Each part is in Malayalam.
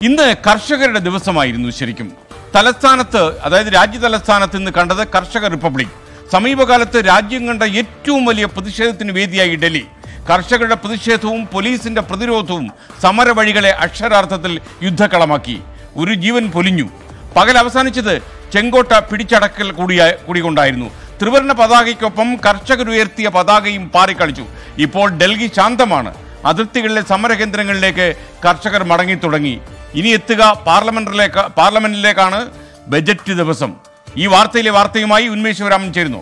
ഇന്ന് കർഷകരുടെ ദിവസമായിരുന്നു ശരിക്കും തലസ്ഥാനത്ത് അതായത് രാജ്യ തലസ്ഥാനത്ത് ഇന്ന് കണ്ടത് കർഷക റിപ്പബ്ലിക് സമീപകാലത്ത് രാജ്യം കണ്ട ഏറ്റവും വലിയ പ്രതിഷേധത്തിന് വേദിയായി ഡൽഹി കർഷകരുടെ പ്രതിഷേധവും പോലീസിന്റെ പ്രതിരോധവും സമരവഴികളെ അക്ഷരാർത്ഥത്തിൽ യുദ്ധക്കളമാക്കി ഒരു ജീവൻ പൊലിഞ്ഞു പകൽ അവസാനിച്ചത് ചെങ്കോട്ട പിടിച്ചടക്കൽ കൂടിയ കൂടി കൊണ്ടായിരുന്നു ത്രിവർണ പതാകയ്ക്കൊപ്പം കർഷകരുയർത്തിയ പതാകയും പാറിക്കളിച്ചു ഇപ്പോൾ ഡൽഹി ശാന്തമാണ് അതിർത്തികളിലെ സമരകേന്ദ്രങ്ങളിലേക്ക് കർഷകർ മടങ്ങി തുടങ്ങി ഇനി എത്തുക പാർലമെന്റിലേക്ക് പാർലമെന്റിലേക്കാണ് ബജറ്റ് ദിവസം ഈ വാർത്തയിലെ വാർത്തയുമായി ഉന്മേഷ് ശിവരാമൻ ചേരുന്നു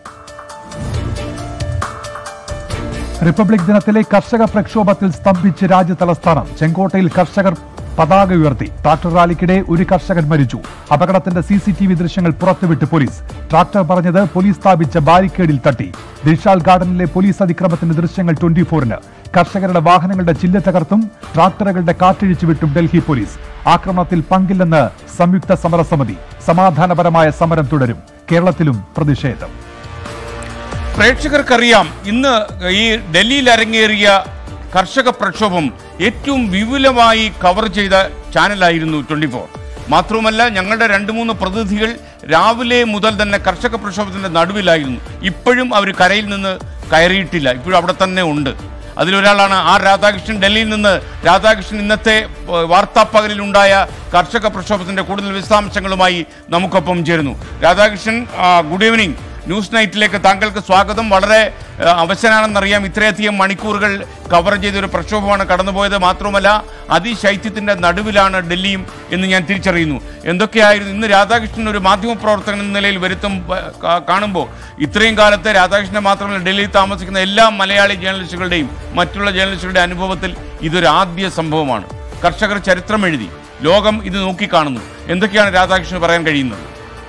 റിപ്പബ്ലിക് ദിനത്തിലെ കർഷക പ്രക്ഷോഭത്തിൽ സ്തംഭിച്ച് രാജ്യ തലസ്ഥാനം ചെങ്കോട്ടയിൽ കർഷകർ പതാക ഉയർത്തി ട്രാക്ടർ റാലിക്കിടെ ഒരു കർഷകൻ മരിച്ചു അപകടത്തിന്റെ സി സി ടി വി ദൃശ്യങ്ങൾ പുറത്തുവിട്ട് പോലീസ് ട്രാക്ടർ പറഞ്ഞത് പോലീസ് സ്ഥാപിച്ച ബാരിക്കേഡിൽ തട്ടി ദിൽഷാൽ ഗാർഡനിലെ പോലീസ് അതിക്രമത്തിന്റെ ദൃശ്യങ്ങൾ ട്വന്റി ഫോറിന് കർഷകരുടെ വാഹനങ്ങളുടെ ചില്ല് തകർത്തും ട്രാക്ടറുകളുടെ കാറ്റിഴിച്ചു വിട്ടും ഡൽഹി പോലീസ് ആക്രമണത്തിൽ പങ്കില്ലെന്ന് സംയുക്ത സമരസമിതി സമാധാനപരമായ സമരം തുടരും കേരളത്തിലും പ്രതിഷേധം പ്രേക്ഷകർക്കറിയാം ഇന്ന് ഈ ഡൽഹിയിൽ അരങ്ങേറിയ കർഷക പ്രക്ഷോഭം ഏറ്റവും വിപുലമായി കവർ ചെയ്ത ചാനലായിരുന്നു ട്വന്റി ഫോർ മാത്രവുമല്ല ഞങ്ങളുടെ രണ്ട് മൂന്ന് പ്രതിനിധികൾ രാവിലെ മുതൽ തന്നെ കർഷക പ്രക്ഷോഭത്തിന്റെ നടുവിലായിരുന്നു ഇപ്പോഴും അവർ കരയിൽ നിന്ന് കയറിയിട്ടില്ല ഇപ്പോഴും അവിടെ തന്നെ ഉണ്ട് അതിലൊരാളാണ് ആർ രാധാകൃഷ്ണൻ ഡൽഹിയിൽ നിന്ന് രാധാകൃഷ്ണൻ ഇന്നത്തെ ഏഹ്, വാർത്താപ്പകലിലുണ്ടായ കർഷക പ്രക്ഷോഭത്തിന്റെ കൂടുതൽ വിശദാംശങ്ങളുമായി നമുക്കൊപ്പം ചേരുന്നു രാധാകൃഷ്ണൻ ആ, ഗുഡ് ഈവനിങ് ന്യൂസ് നൈറ്റിലേക്ക് താങ്കൾക്ക് സ്വാഗതം വളരെ ഏഹ്, അവശനാണെന്നറിയാം ഇത്രയധികം മണിക്കൂറുകൾ കവർ ചെയ്ത ഒരു പ്രക്ഷോഭമാണ് കടന്നുപോയത് മാത്രമല്ല അതിശൈത്യത്തിന്റെ നടുവിലാണ് ഡൽഹിയും എന്ന് ഞാൻ തിരിച്ചറിയുന്നു എന്തൊക്കെയായിരുന്നു ഇന്ന് രാധാകൃഷ്ണൻ ഒരു മാധ്യമപ്രവർത്തകൻ എന്ന നിലയിൽ വരുത്തും കാ- കാണുമ്പോൾ ഇത്രയും കാലത്തെ രാധാകൃഷ്ണൻ മാത്രമല്ല ഡൽഹിയിൽ താമസിക്കുന്ന എല്ലാ മലയാളി ജേർണലിസ്റ്റുകളുടെയും മറ്റുള്ള ജേർണലിസ്റ്റുകളുടെ അനുഭവത്തിൽ ഇതൊരു ആദ്യ സംഭവമാണ് കർഷകർ ചരിത്രം എഴുതി ലോകം ഇത് നോക്കിക്കാണുന്നു എന്തൊക്കെയാണ് രാധാകൃഷ്ണൻ പറയാൻ കഴിയുന്നത്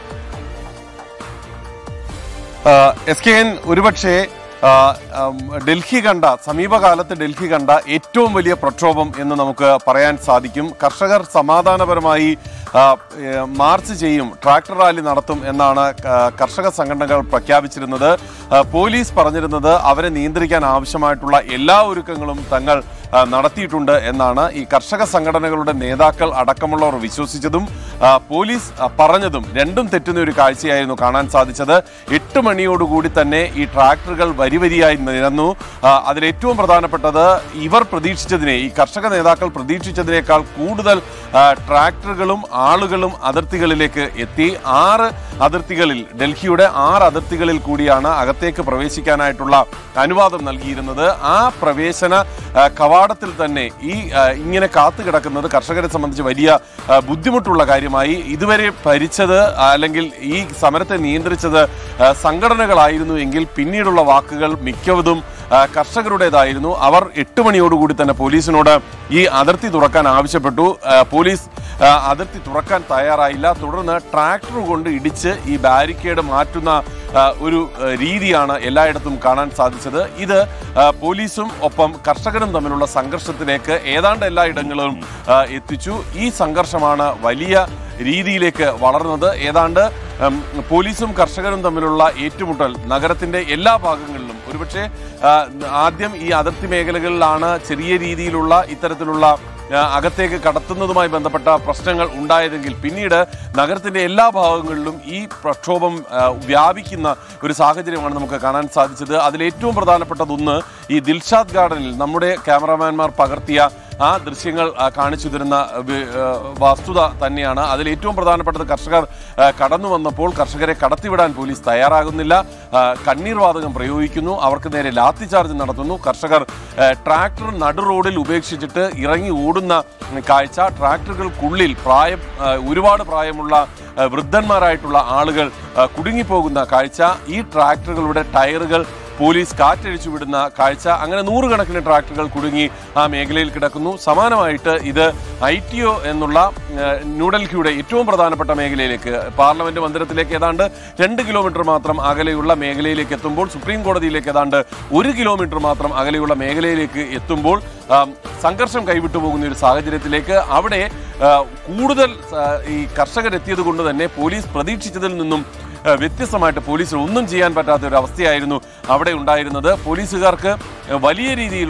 എസ് കെ എൻ ഒരുപക്ഷെ ആ, ഉം, ഡൽഹി കണ്ട സമീപകാലത്ത് ഡൽഹി കണ്ട ഏറ്റവും വലിയ പ്രക്ഷോഭം എന്ന് നമുക്ക് പറയാൻ സാധിക്കും കർഷകർ സമാധാനപരമായി ആ, ഏ, മാർച്ച് ചെയ്യും ട്രാക്ടർ റാലി നടത്തും എന്നാണ് ആ, കർഷക സംഘടനകൾ പ്രഖ്യാപിച്ചിരുന്നത് ആ, പോലീസ് പറഞ്ഞിരുന്നത് അവരെ നിയന്ത്രിക്കാൻ ആവശ്യമായിട്ടുള്ള എല്ലാ ഒരുക്കങ്ങളും തങ്ങൾ ആ, നടത്തിയിട്ടുണ്ട് എന്നാണ് ഈ കർഷക സംഘടനകളുടെ നേതാക്കൾ അടക്കമുള്ളവർ വിശ്വസിച്ചതും ആ, പോലീസ് ആ, പറഞ്ഞതും രണ്ടും തെറ്റുന്ന ഒരു കാഴ്ചയായിരുന്നു കാണാൻ സാധിച്ചത് എട്ട് മണിയോടുകൂടി തന്നെ ഈ ട്രാക്ടറുകൾ വരിവരിയായി നിരന്നു ആ, അതിൽ ഏറ്റവും പ്രധാനപ്പെട്ടത് ഇവർ പ്രതീക്ഷിച്ചതിനെ ഈ കർഷക നേതാക്കൾ പ്രതീക്ഷിച്ചതിനേക്കാൾ കൂടുതൽ ആ, ട്രാക്ടറുകളും ആളുകളും അതിർത്തികളിലേക്ക് എത്തി ആറ് അതിർത്തികളിൽ ഡൽഹിയുടെ ആറ് അതിർത്തികളിൽ കൂടിയാണ് അകത്തേക്ക് പ്രവേശിക്കാനായിട്ടുള്ള അനുവാദം നൽകിയിരുന്നത് ആ പ്രവേശന ആ, കവാടത്തിൽ തന്നെ ഈ ആ, ഇങ്ങനെ കാത്തു കിടക്കുന്നത് കർഷകരെ സംബന്ധിച്ച് വലിയ ആ, ബുദ്ധിമുട്ടുള്ള കാര്യമായി ഇതുവരെ ഭരിച്ചത് അല്ലെങ്കിൽ ഈ സമരത്തെ നിയന്ത്രിച്ചത് ആ, സംഘടനകളായിരുന്നു എങ്കിൽ പിന്നീടുള്ള വാക്കുകൾ മിക്കവതും ആ, കർഷകരുടേതായിരുന്നു അവർ എട്ട് മണിയോടുകൂടി തന്നെ പോലീസിനോട് ഈ അതിർത്തി തുറക്കാൻ ആവശ്യപ്പെട്ടു ആ, പോലീസ് ആ, അതിർത്തി തുറക്കാൻ തയ്യാറായില്ല തുടർന്ന് ട്രാക്ടർ കൊണ്ട് ഇടിച്ച് ഈ ബാരിക്കേഡ് മാറ്റുന്ന ആ, ഒരു ആ, രീതിയാണ് എല്ലായിടത്തും കാണാൻ സാധിച്ചത് ഇത് ആ, പോലീസും ഒപ്പം കർഷകരും തമ്മിലുള്ള സംഘർഷത്തിലേക്ക് ഏതാണ്ട് എല്ലായിടങ്ങളിലും ആ, എത്തിച്ചു ഈ സംഘർഷമാണ് വലിയ രീതിയിലേക്ക് വളർന്നത് ഏതാണ്ട് ഉം, പോലീസും കർഷകരും തമ്മിലുള്ള ഏറ്റുമുട്ടൽ നഗരത്തിന്റെ എല്ലാ ഭാഗങ്ങളിലും ഒരുപക്ഷെ ആ, ആദ്യം ഈ അതിർത്തി മേഖലകളിലാണ് ചെറിയ രീതിയിലുള്ള ഇത്തരത്തിലുള്ള ആ, അകത്തേക്ക് കടത്തുന്നതുമായി ബന്ധപ്പെട്ട പ്രശ്നങ്ങൾ ഉണ്ടായതെങ്കിൽ പിന്നീട് നഗരത്തിന്റെ എല്ലാ ഭാഗങ്ങളിലും ഈ പ്രക്ഷോഭം ആ, വ്യാപിക്കുന്ന ഒരു സാഹചര്യമാണ് നമുക്ക് കാണാൻ സാധിച്ചത് അതിൽ ഏറ്റവും പ്രധാനപ്പെട്ടതൊന്ന് ഈ ദിൽഷാദ് ഗാർഡനിൽ നമ്മുടെ ക്യാമറാമാൻമാർ പകർത്തിയ ആ ദൃശ്യങ്ങൾ ആ, കാണിച്ചു തരുന്ന വി- ആ, വസ്തുത തന്നെയാണ് അതിൽ ഏറ്റവും പ്രധാനപ്പെട്ടത് കർഷകർ ആ, കടന്നു വന്നപ്പോൾ കർഷകരെ കടത്തിവിടാൻ പോലീസ് തയ്യാറാകുന്നില്ല ആ, കണ്ണീർ വാതകം പ്രയോഗിക്കുന്നു അവർക്ക് നേരെ ലാത്തി ചാർജ് നടത്തുന്നു കർഷകർ ആ, ട്രാക്ടർ നടു റോഡിൽ ഉപേക്ഷിച്ചിട്ട് ഇറങ്ങി ഓടുന്ന കാഴ്ച ട്രാക്ടറുകൾക്കുള്ളിൽ പ്രായം ആ, ഒരുപാട് പ്രായമുള്ള ആ, വൃദ്ധന്മാരായിട്ടുള്ള ആളുകൾ ആ, കുടുങ്ങിപ്പോകുന്ന കാഴ്ച ഈ ട്രാക്ടറുകളുടെ ടയറുകൾ പോലീസ് കാറ്റഴിച്ചു വിടുന്ന കാഴ്ച അങ്ങനെ നൂറുകണക്കിന് ട്രാക്ടറുകൾ കുടുങ്ങി ആ മേഖലയിൽ കിടക്കുന്നു സമാനമായിട്ട് ഇത് ഐ ടി ഒ എന്നുള്ള ഏഹ്, ന്യൂഡൽഹിയുടെ ഏറ്റവും പ്രധാനപ്പെട്ട മേഖലയിലേക്ക് പാർലമെന്റ് മന്ദിരത്തിലേക്ക് ഏതാണ്ട് രണ്ട് കിലോമീറ്റർ മാത്രം അകലെയുള്ള മേഖലയിലേക്ക് എത്തുമ്പോൾ സുപ്രീം കോടതിയിലേക്ക് ഏതാണ്ട് ഒരു കിലോമീറ്റർ മാത്രം അകലെയുള്ള മേഖലയിലേക്ക് എത്തുമ്പോൾ ആം, സംഘർഷം കൈവിട്ടു പോകുന്ന ഒരു സാഹചര്യത്തിലേക്ക് അവിടെ ആ, കൂടുതൽ ആ, ഈ കർഷകരെത്തിയത് കൊണ്ട് തന്നെ പോലീസ് പ്രതീക്ഷിച്ചതിൽ നിന്നും ഏഹ് വ്യത്യസ്തമായിട്ട് പോലീസിന് ഒന്നും ചെയ്യാൻ പറ്റാത്ത ഒരു അവസ്ഥയായിരുന്നു അവിടെ ഉണ്ടായിരുന്നത് പോലീസുകാർക്ക് ഏഹ് വലിയ രീതിയിലുള്ള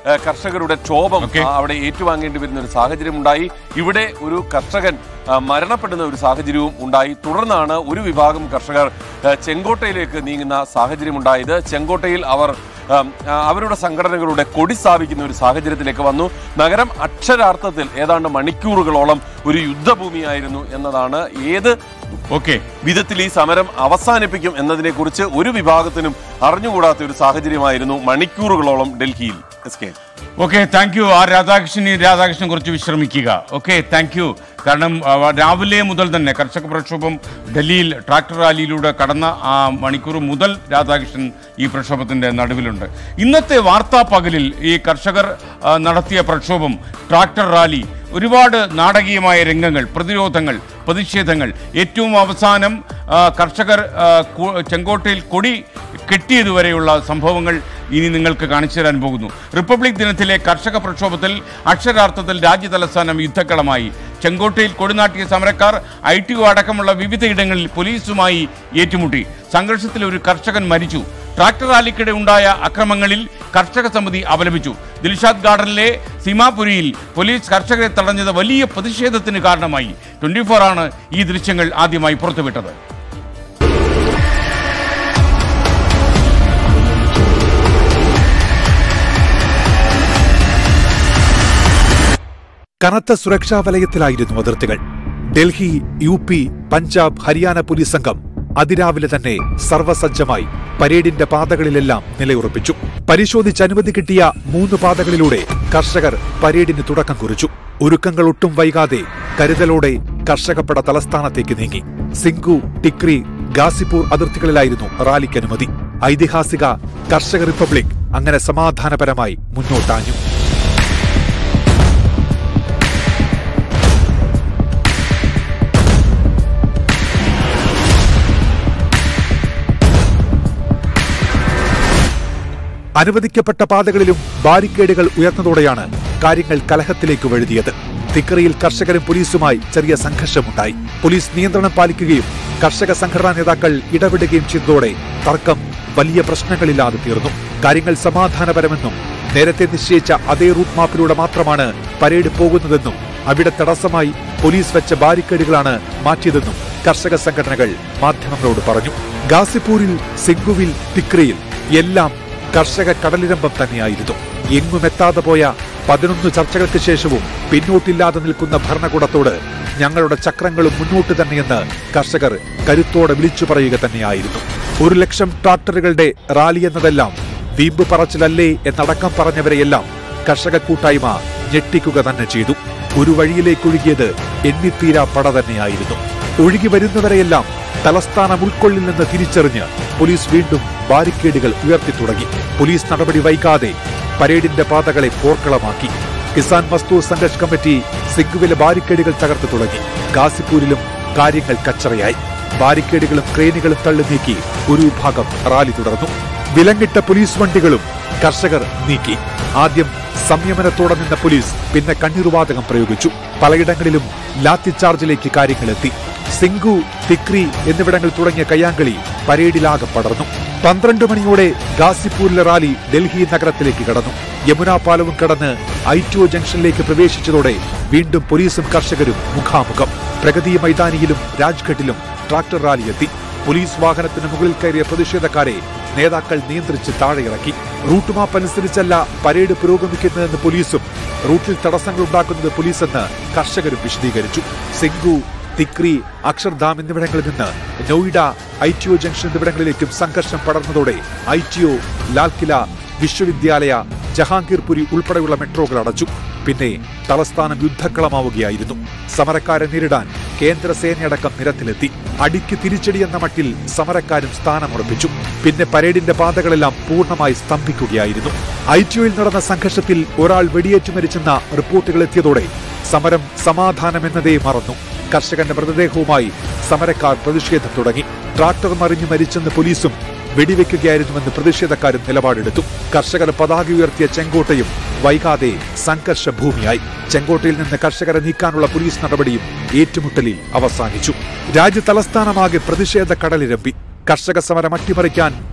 ഏഹ്, കർഷകരുടെ ക്ഷോഭം Okay. ആ, അവിടെ ഏറ്റുവാങ്ങേണ്ടി വരുന്ന ഒരു സാഹചര്യം ഉണ്ടായി ഇവിടെ ഒരു കർഷകൻ ആ, മരണപ്പെടുന്ന ഒരു സാഹചര്യവും ഉണ്ടായി തുടർന്നാണ് ഒരു വിഭാഗം കർഷകർ ഏഹ്, ചെങ്കോട്ടയിലേക്ക് നീങ്ങുന്ന സാഹചര്യം ഉണ്ടായത് ചെങ്കോട്ടയിൽ അവർ ആം, ആ, അവരുടെ സംഘടനകളുടെ കൊടി സ്ഥാപിക്കുന്ന ഒരു സാഹചര്യത്തിലേക്ക് വന്നു നഗരം അക്ഷരാർത്ഥത്തിൽ ഏതാണ്ട് മണിക്കൂറുകളോളം ഒരു യുദ്ധഭൂമിയായിരുന്നു എന്നതാണ് ഏത് ഓക്കെ വിധത്തിൽ ഈ സമരം അവസാനിപ്പിക്കും എന്നതിനെ കുറിച്ച് ഒരു വിഭാഗത്തിനും അറിഞ്ഞുകൂടാത്ത ഒരു സാഹചര്യമായിരുന്നു മണിക്കൂറുകളോളം ഡൽഹിയിൽ S K okay thank you R Radhakrishnan Radhakrishnan കുറച്ച് വിശ്രമിക്കുക ഓക്കെ താങ്ക് യു കാരണം ആ, രാവിലെ മുതൽ തന്നെ കർഷക പ്രക്ഷോഭം ഡൽഹിയിൽ ട്രാക്ടർ റാലിയിലൂടെ കടന്ന ആ മണിക്കൂർ മുതൽ രാധാകൃഷ്ണൻ ഈ പ്രക്ഷോഭത്തിന്റെ നടുവിലുണ്ട് ഇന്നത്തെ വാർത്താ പകലിൽ ഈ കർഷകർ ആ, നടത്തിയ പ്രക്ഷോഭം ട്രാക്ടർ റാലി ഒരുപാട് നാടകീയമായ രംഗങ്ങൾ പ്രതിരോധങ്ങൾ പ്രതിഷേധങ്ങൾ ഏറ്റവും അവസാനം ആ, കർഷകർ ആ, കു- ചെങ്കോട്ടയിൽ കൊടി കെട്ടിയതുവരെയുള്ള സംഭവങ്ങൾ ഇനി നിങ്ങൾക്ക് കാണിച്ചു തരാൻ പോകുന്നു റിപ്പബ്ലിക് ദിനത്തിലെ കർഷക പ്രക്ഷോഭത്തിൽ അക്ഷരാർത്ഥത്തിൽ രാജ്യതലസ്ഥാനം യുദ്ധക്കളമായി ചെങ്കോട്ടയിൽ കൊടിനാട്ടിയ സമരക്കാർ ഐ ടി ഒ അടക്കമുള്ള വിവിധയിടങ്ങളിൽ പോലീസുമായി ഏറ്റുമുട്ടി സംഘർഷത്തിൽ ഒരു കർഷകൻ മരിച്ചു ട്രാക്ടർ റാലിക്കിടെ ഉണ്ടായ അക്രമങ്ങളിൽ കർഷക സമിതി അപലപിച്ചു ദിൽഷാദ് ഗാർഡനിലെ സീമാപുരിയിൽ പോലീസ് കർഷകരെ തടഞ്ഞത് വലിയ പ്രതിഷേധത്തിന് കാരണമായി ട്വന്റി ആണ് ഈ ദൃശ്യങ്ങൾ ആദ്യമായി പുറത്തുവിട്ടത് കനത്ത സുരക്ഷാ വലയത്തിലായിരുന്നു അതിർത്തികൾ Delhi U P Punjab Haryana police സംഘം അതിരാവിലെ തന്നെ സർവസജ്ജമായി പരേഡിന്റെ പാതകളിലെല്ലാം നിലയുറപ്പിച്ചു പരിശോധിച്ച് അനുമതി കിട്ടിയ മൂന്ന് പാതകളിലൂടെ കർഷകർ പരേഡിന് തുടക്കം കുറിച്ചു ഒരുക്കങ്ങൾ ഒട്ടും വൈകാതെ കരുതലോടെ കർഷകപ്പട തലസ്ഥാനത്തേക്ക് നീങ്ങി സിംഗു ടിക്രി ഗാസിപൂർ അതിർത്തികളിലായിരുന്നു റാലിക്ക് അനുമതി ഐതിഹാസിക കർഷക റിപ്പബ്ലിക് അങ്ങനെ സമാധാനപരമായി മുന്നോട്ടാഞ്ഞു അനുവദിക്കപ്പെട്ട പാതകളിലും ബാരിക്കേഡുകൾ ഉയർന്നതോടെയാണ് കാര്യങ്ങൾ കലഹത്തിലേക്ക് വഴുതിയത് തിക്കറിയിൽ കർഷകരും പോലീസുമായി ചെറിയ സംഘർഷമുണ്ടായി പോലീസ് നിയന്ത്രണം പാലിക്കുകയും കർഷക സംഘടനാ നേതാക്കൾ ഇടപെടുകയും ചെയ്തതോടെ തർക്കം വലിയ പ്രശ്നങ്ങളില്ലാതെ തീർന്നു കാര്യങ്ങൾ സമാധാനപരമെന്നും നേരത്തെ നിശ്ചയിച്ച അതേ റൂട്ട് മാപ്പിലൂടെ മാത്രമാണ് പരേഡ് പോകുന്നതെന്നും അവിടെ തടസ്സമായി പോലീസ് വെച്ച ബാരിക്കേഡുകളാണ് മാറ്റിയതെന്നും കർഷക സംഘടനകൾ മാധ്യമങ്ങളോട് പറഞ്ഞു ഗാസിപൂരിൽ സിംഗുവിൽ തിക്രയിൽ എല്ലാം കർഷക കടലിരമ്പം തന്നെയായിരുന്നു എങ്ങുമെത്താതെ പോയ പതിനൊന്ന് ചർച്ചകൾക്ക് ശേഷവും പിന്നോട്ടില്ലാതെ നിൽക്കുന്ന ഭരണകൂടത്തോട് ഞങ്ങളുടെ ചക്രങ്ങളും മുന്നോട്ട് തന്നെയെന്ന് കർഷകർ കരുത്തോടെ വിളിച്ചു പറയുക തന്നെയായിരുന്നു ഒരു ലക്ഷം ട്രാക്ടറുകളുടെ റാലി എന്നതെല്ലാം വീമ്പ് പറച്ചിലല്ലേ എന്നടക്കം പറഞ്ഞവരെയെല്ലാം കർഷക കൂട്ടായ്മ ഞെട്ടിക്കുക തന്നെ ചെയ്തു ഒരു വഴിയിലേക്കൊഴുകിയത് എണ്ണിത്തീരാ പട തന്നെയായിരുന്നു ഒഴുകി വരുന്നവരെയെല്ലാം തലസ്ഥാനം ഉൾക്കൊള്ളില്ലെന്ന് തിരിച്ചറിഞ്ഞ് പോലീസ് വീണ്ടും ബാരിക്കേഡുകൾ ഉയർത്തി തുടങ്ങി പോലീസ് നടപടി വൈകാതെ പരേഡിന്റെ പാതകളെ പോർക്കളമാക്കി കിസാൻ മസ്ദൂർ സംഘർഷ് കമ്മിറ്റി സിംഗുവിലെ ബാരിക്കേഡുകൾ തകർത്തു തുടങ്ങി ഗാസിപ്പൂരിലും കാര്യങ്ങൾ കച്ചറയായി ബാരിക്കേഡുകളും ക്രെയിനുകളും തള്ളി നീക്കി ഒരു വിഭാഗം റാലി തുടർന്നു വിലങ്ങിട്ട പോലീസ് വണ്ടികളും കർഷകർ നീക്കി ആദ്യം സംയമനത്തോടെ നിന്ന പോലീസ് പിന്നെ കണ്ണീർവാതകം പ്രയോഗിച്ചു പലയിടങ്ങളിലും ലാത്തിച്ചാർജിലേക്ക് കാര്യങ്ങളെത്തി സിംഗു തിക്രി എന്നിവിടങ്ങളിൽ തുടങ്ങിയ കയ്യാങ്കളി പരേഡിലാകെ പടർന്നു പന്ത്രണ്ട് മണിയോടെ ഗാസിപ്പൂരിലെ റാലി ഡൽഹി നഗരത്തിലേക്ക് കടന്നു യമുനാ പാലവും കടന്ന് ഐ ടി ഒ ജംഗ്ഷനിലേക്ക് പ്രവേശിച്ചതോടെ വീണ്ടും പോലീസും കർഷകരും മുഖാമുഖം പ്രഗതി മൈതാനിയിലും രാജ്ഘട്ടിലും ട്രാക്ടർ റാലി എത്തി പോലീസ് വാഹനത്തിന് മുകളിൽ കയറിയ പ്രതിഷേധക്കാരെ നേതാക്കൾ നിയന്ത്രിച്ച് താഴെയിറക്കി റൂട്ട് മാപ്പ് അനുസരിച്ചല്ല പരേഡ് പുരോഗമിക്കുന്നതെന്ന് പോലീസും റൂട്ടിൽ തടസ്സങ്ങൾ ഉണ്ടാക്കുന്നത് പോലീസെന്ന് കർഷകരും വിശദീകരിച്ചു സിംഗു തിക്രി അക്ഷർധാം എന്നിവിടങ്ങളിൽ നിന്ന് Noida I T O junction എന്നിവിടങ്ങളിലേക്കും സംഘർഷം പടർന്നതോടെ I T O Lalqila Vishwavidyalaya Jahangirpuri ഉൾപ്പെടെയുള്ള മെട്രോകൾ അടച്ചു പിന്നെ തലസ്ഥാനം യുദ്ധക്കളമാവുകയായിരുന്നു സമരക്കാരെ നേരിടാൻ കേന്ദ്ര സേനയടക്കം നിരത്തിലെത്തി അടിക്ക് തിരിച്ചടി എന്ന മട്ടിൽ സമരക്കാരും സ്ഥാനമുറപ്പിച്ചു പിന്നെ പരേഡിന്റെ പാതകളെല്ലാം പൂർണ്ണമായി സ്തംഭിക്കുകയായിരുന്നു ഐ ടി ഒയിൽ നടന്ന സംഘർഷത്തിൽ ഒരാൾ വെടിയേറ്റു മരിച്ചെന്ന റിപ്പോർട്ടുകൾ എത്തിയതോടെ സമരം സമാധാനമെന്നതേ മറന്നു കർഷകന്റെ മൃതദേഹവുമായി സമരക്കാർ പ്രതിഷേധം തുടങ്ങി ട്രാക്ടർ മറിഞ്ഞു മരിച്ചെന്ന് പോലീസും വെടിവെക്കുകയായിരുന്നുവെന്ന് പ്രതിഷേധക്കാരും നിലപാടെടുത്തു കർഷകർ പതാക ഉയർത്തിയ ചെങ്കോട്ടയും വൈകാതെ സംഘർഷ ഭൂമിയായി ചെങ്കോട്ടയിൽ നിന്ന് കർഷകരെ നീക്കാനുള്ള പോലീസ് നടപടിയും ഏറ്റുമുട്ടലിൽ അവസാനിച്ചു രാജ്യ തലസ്ഥാനമാകെ പ്രതിഷേധ കടലിരമ്പി കർഷക സമരം അട്ടിമറിക്കാൻ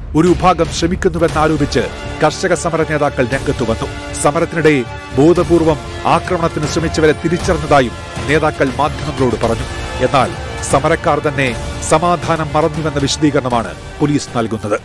ഒരു വിഭാഗം ശ്രമിക്കുന്നുവെന്നാരോപിച്ച് കർഷക സമര നേതാക്കൾ രംഗത്തു വന്നു സമരത്തിനിടെ ബോധപൂർവം ആക്രമണത്തിന് ശ്രമിച്ചവരെ തിരിച്ചറിഞ്ഞതായും നേതാക്കൾ മാധ്യമങ്ങളോട് പറഞ്ഞു എന്നാൽ സമരക്കാർ തന്നെ സമാധാനം മറന്നുവെന്ന വിശദീകരണമാണ് പോലീസ് നൽകുന്നത്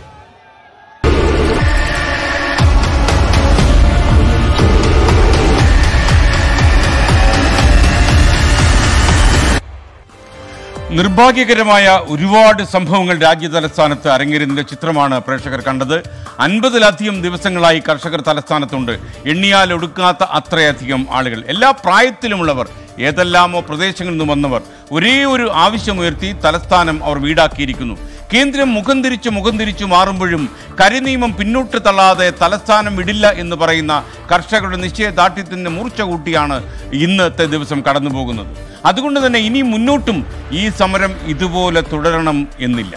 നിർഭാഗ്യകരമായ ഒരുപാട് സംഭവങ്ങൾ രാജ്യ തലസ്ഥാനത്ത് അരങ്ങേറുന്നതിന്റെ ചിത്രമാണ് പ്രേക്ഷകർ കണ്ടത് അൻപതിലധികം ദിവസങ്ങളായി കർഷകർ തലസ്ഥാനത്തുണ്ട് എണ്ണിയാൽ ഒടുക്കാത്ത അത്രയധികം ആളുകൾ എല്ലാ പ്രായത്തിലുമുള്ളവർ ഏതെല്ലാമോ പ്രദേശങ്ങളിൽ നിന്ന് വന്നവർ ഒരേ ഒരു ആവശ്യമുയർത്തി തലസ്ഥാനം അവർ വീടാക്കിയിരിക്കുന്നു കേന്ദ്രം മുഖം തിരിച്ച് മുഖം തിരിച്ചു മാറുമ്പോഴും കരിനിയമം പിന്നോട്ട് തള്ളാതെ തലസ്ഥാനം വിടില്ല എന്ന് പറയുന്ന കർഷകരുടെ നിശ്ചയദാർഢ്യത്തിന് മൂർച്ച കൂട്ടിയാണ് ഇന്നത്തെ ദിവസം കടന്നു പോകുന്നത് അതുകൊണ്ട് തന്നെ ഇനി മുന്നോട്ടും ഈ സമരം ഇതുപോലെ തുടരണം എന്നില്ല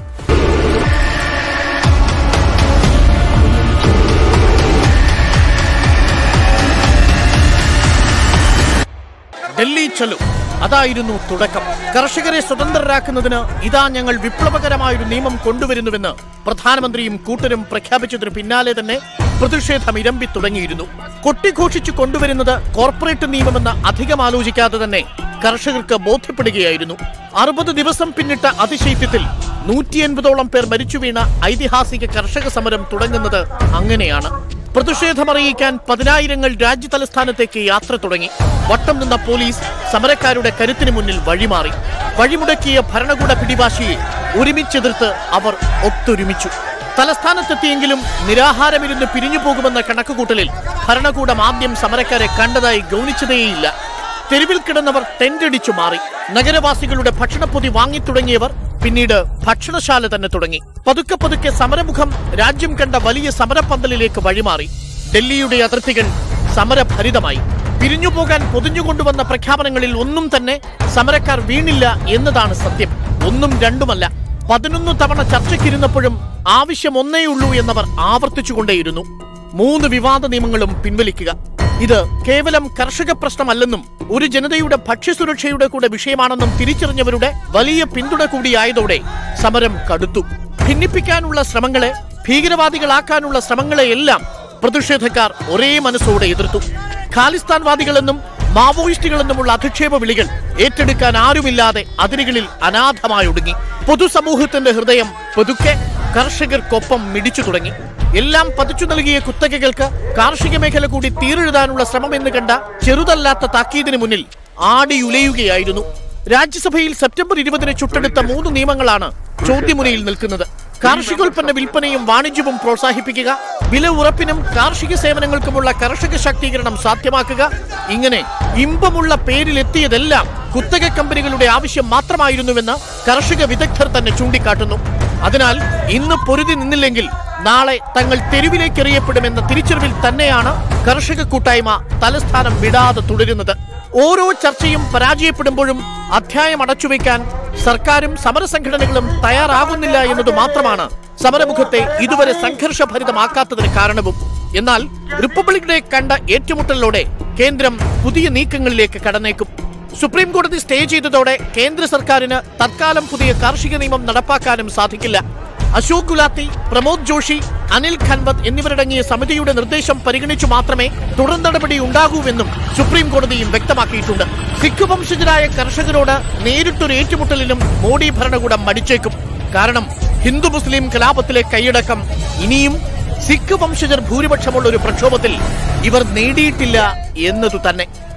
ഡൽഹി ചലു അതായിരുന്നു തുടക്കം കർഷകരെ സ്വതന്ത്രരാക്കുന്നതിന് ഇതാ ഞങ്ങൾ വിപ്ലവകരമായൊരു നിയമം കൊണ്ടുവരുന്നുവെന്ന് പ്രധാനമന്ത്രിയും കൂട്ടരും പ്രഖ്യാപിച്ചതിന് പിന്നാലെ തന്നെ പ്രതിഷേധം ഇരമ്പി തുടങ്ങിയിരുന്നു കൊട്ടിഘോഷിച്ചു കൊണ്ടുവരുന്നത് കോർപ്പറേറ്റ് നിയമമെന്ന് അധികം ആലോചിക്കാതെ തന്നെ കർഷകർക്ക് ബോധ്യപ്പെടുകയായിരുന്നു അറുപത് ദിവസം പിന്നിട്ട അതിശൈത്യത്തിൽ നൂറ്റി എൺപതോളം പേർ മരിച്ചു വീണ ഐതിഹാസിക കർഷക സമരം തുടങ്ങുന്നത് അങ്ങനെയാണ് പ്രതിഷേധമറിയിക്കാൻ പതിനായിരങ്ങൾ രാജ്യ തലസ്ഥാനത്തേക്ക് യാത്ര തുടങ്ങി വട്ടം നിന്ന പോലീസ് സമരക്കാരുടെ കരുത്തിന് മുന്നിൽ വഴിമാറി വഴിമുടക്കിയ ഭരണകൂട പിടിവാശിയെ ഒരുമിച്ചെതിർത്ത് അവർ ഒത്തൊരുമിച്ചു തലസ്ഥാനത്തെത്തിയെങ്കിലും നിരാഹാരമിരുന്ന് പിരിഞ്ഞു പോകുമെന്ന കണക്കുകൂട്ടലിൽ ഭരണകൂടം ആദ്യം സമരക്കാരെ കണ്ടതായി ഗൗനിച്ചതേയില്ല തെരുവിൽ കിടന്നവർ ടെന്റടിച്ചു മാറി നഗരവാസികളുടെ ഭക്ഷണപ്പൊതി വാങ്ങിത്തുടങ്ങിയവർ പിന്നീട് ഭക്ഷണശാല തന്നെ തുടങ്ങി പതുക്കെ പതുക്കെ സമരമുഖം രാജ്യം കണ്ട വലിയ സമരപ്പന്തലിലേക്ക് വഴിമാറി ഡൽഹിയുടെ അതിർത്തികൾ സമരഭരിതമായി പിരിഞ്ഞുപോകാൻ പൊതിഞ്ഞുകൊണ്ടുവന്ന പ്രഖ്യാപനങ്ങളിൽ ഒന്നും തന്നെ സമരക്കാർ വീണില്ല എന്നതാണ് സത്യം ഒന്നും രണ്ടുമല്ല പതിനൊന്ന് തവണ ചർച്ചയ്ക്കിരുന്നപ്പോഴും ആവശ്യം ഒന്നേയുള്ളൂ എന്നവർ ആവർത്തിച്ചുകൊണ്ടേയിരുന്നു മൂന്ന് വിവാദ നിയമങ്ങളും പിൻവലിക്കുക ഇത് കേവലം കർഷക പ്രശ്നമല്ലെന്നും ഒരു ജനതയുടെ ഭക്ഷ്യസുരക്ഷയുടെ കൂടെ വിഷയമാണെന്നും തിരിച്ചറിഞ്ഞവരുടെ വലിയ പിന്തുണ കൂടിയായതോടെ സമരം കടുത്തു ഭിന്നിപ്പിക്കാനുള്ള ശ്രമങ്ങളെ ഭീകരവാദികളാക്കാനുള്ള ശ്രമങ്ങളെയെല്ലാം പ്രതിഷേധക്കാർ ഒരേ മനസ്സോടെ എതിർത്തു ഖാലിസ്ഥാൻവാദികളെന്നും മാവോയിസ്റ്റുകളെന്നുമുള്ള അധിക്ഷേപ വിളികൾ ഏറ്റെടുക്കാൻ ആരുമില്ലാതെ അതിരുകളിൽ അനാഥമായൊടുങ്ങി പൊതുസമൂഹത്തിന്റെ ഹൃദയം പതുക്കെ കർഷകർക്കൊപ്പം മിടിച്ചു തുടങ്ങി എല്ലാം പതിച്ചു നൽകിയ കുത്തകകൾക്ക് കാർഷിക മേഖല കൂടി തീരെഴുതാനുള്ള ശ്രമം എന്ന് കണ്ട ചെറുതല്ലാത്ത താക്കീതിന് മുന്നിൽ ആടിയുലയുകയായിരുന്നു രാജ്യസഭയിൽ സെപ്റ്റംബർ ഇരുപതിന് ചുട്ടെടുത്ത മൂന്ന് നിയമങ്ങളാണ് ചോദ്യമുനയിൽ നിൽക്കുന്നത് കാർഷികോൽപ്പന്ന വിൽപ്പനയും വാണിജ്യവും പ്രോത്സാഹിപ്പിക്കുക വില ഉറപ്പിനും കാർഷിക സേവനങ്ങൾക്കുമുള്ള കർഷക ശാക്തീകരണം സാധ്യമാക്കുക ഇങ്ങനെ ഇമ്പമുള്ള പേരിലെത്തിയതെല്ലാം കുത്തക കമ്പനികളുടെ ആവശ്യം മാത്രമായിരുന്നുവെന്ന് കർഷക വിദഗ്ധർ തന്നെ ചൂണ്ടിക്കാട്ടുന്നു അതിനാൽ ഇന്ന് പൊരുതി നിന്നില്ലെങ്കിൽ നാളെ തങ്ങൾ തെരുവിലേക്ക് എറിയപ്പെടുമെന്ന തിരിച്ചറിവിൽ തന്നെയാണ് കർഷക കൂട്ടായ്മ തലസ്ഥാനം വിടാതെ തുടരുന്നത് ഓരോ ചർച്ചയും പരാജയപ്പെടുമ്പോഴും അധ്യായം അടച്ചുവെക്കാൻ സർക്കാരും സമരസംഘടനകളും തയ്യാറാകുന്നില്ല എന്നത് മാത്രമാണ് സമരമുഖത്തെ ഇതുവരെ സംഘർഷഭരിതമാക്കാത്തതിന് കാരണവും എന്നാൽ റിപ്പബ്ലിക് ഡേ കണ്ട ഏറ്റുമുട്ടലിലൂടെ കേന്ദ്രം പുതിയ നീക്കങ്ങളിലേക്ക് കടന്നേക്കും സുപ്രീം കോടതി സ്റ്റേ ചെയ്തതോടെ കേന്ദ്ര സർക്കാരിന് തൽക്കാലം പുതിയ കാർഷിക നിയമം നടപ്പാക്കാനും സാധിക്കില്ല അശോക് ഗുലാത്തി പ്രമോദ് ജോഷി അനിൽ ഖൻവത് എന്നിവരടങ്ങിയ സമിതിയുടെ നിർദ്ദേശം പരിഗണിച്ചു മാത്രമേ തുടർ നടപടി ഉണ്ടാകൂവെന്നും സുപ്രീം കോടതിയും വ്യക്തമാക്കിയിട്ടുണ്ട് സിഖ് വംശജരായ കർഷകരോട് നേരിട്ടൊരു ഏറ്റുമുട്ടലിനും മോഡി ഭരണകൂടം മടിച്ചേക്കും കാരണം ഹിന്ദു മുസ്ലിം കലാപത്തിലെ കൈയടക്കം ഇനിയും സിഖ് വംശജർ ഭൂരിപക്ഷമുള്ള ഒരു പ്രക്ഷോഭത്തിൽ ഇവർ നേടിയിട്ടില്ല എന്നതു തന്നെ